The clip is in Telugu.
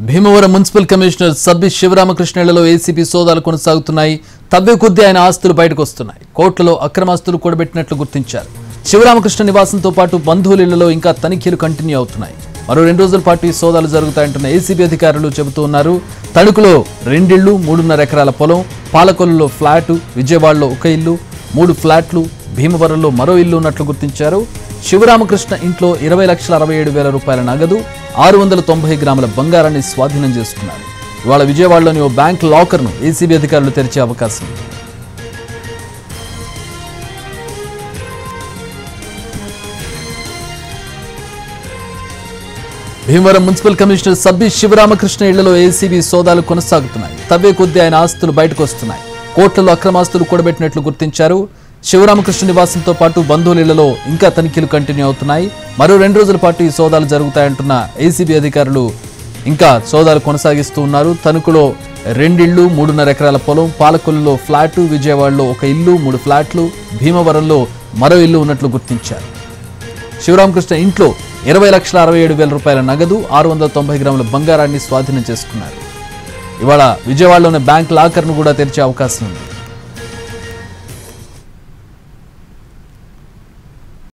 భీమవరం మున్సిపల్ కమిషనర్ సబ్బి శివరామకృష్ణళ్లలో ఏసీబీ సోదాలు కొనసాగుతున్నాయి తవ్వే కొద్దీ ఆయన ఆస్తులు బయటకు వస్తున్నాయి కోట్లలో అక్రమాస్తులు కూడబెట్టినట్లు గుర్తించారు శివరామకృష్ణ నివాసంతో పాటు బంధువుల ఇళ్లలో ఇంకా తనిఖీలు కంటిన్యూ అవుతున్నాయి మరో రెండు రోజుల పాటు ఈ సోదాలు జరుగుతాయంటున్న ఏసీబీ అధికారులు చెబుతూ ఉన్నారు తణుకులో రెండిళ్లు మూడున్నర ఎకరాల పొలం పాలకొల్లులో ఫ్లాటు విజయవాడలో ఒక ఇల్లు మూడు ఫ్లాట్లు భీమవరంలో మరో ఇల్లు ఉన్నట్లు గుర్తించారు శివరామకృష్ణ ఇంట్లో ఇరవై లక్షల అరవై ఏడు వేల రూపాయల నగదు ఆరు వందల తొంభై గ్రాముల బంగారాన్ని స్వాధీనం చేసుకున్నారు ఇవాళ విజయవాడలోని ఓ బ్యాంక్ లాకర్ను ఏసీబీ అధికారులు తెరిచే అవకాశం ఉంది భీమవరం మున్సిపల్ కమిషనర్ సబ్బి శివరామకృష్ణ ఇళ్లలో ఏసీబీ సోదాలు కొనసాగుతున్నాయి తవ్వే కొద్దీ ఆయన ఆస్తులు బయటకు వస్తున్నాయి కోట్లలో అక్రమాస్తులు కూడబెట్టినట్లు గుర్తించారు శివరామకృష్ణ నివాసంతో పాటు బంధువుల ఇళ్లలో ఇంకా తనిఖీలు కంటిన్యూ అవుతున్నాయి మరో రెండు రోజుల పాటు ఈ సోదాలు జరుగుతాయంటున్న ఏసీబీ అధికారులు ఇంకా సోదాలు కొనసాగిస్తూ ఉన్నారు తణుకులో రెండిళ్లు మూడున్నర ఎకరాల పొలం పాలకొల్లులో ఫ్లాటు విజయవాడలో ఒక ఇల్లు మూడు ఫ్లాట్లు భీమవరంలో మరో ఇల్లు ఉన్నట్లు గుర్తించారు శివరామకృష్ణ ఇంట్లో ఇరవై లక్షల అరవై ఏడు వేల రూపాయల నగదు ఆరు వందల తొంభై గ్రాముల బంగారాన్ని స్వాధీనం చేసుకున్నారు ఇవాళ విజయవాడలోని బ్యాంక్ లాకర్ను కూడా తెరిచే అవకాశం ఉంది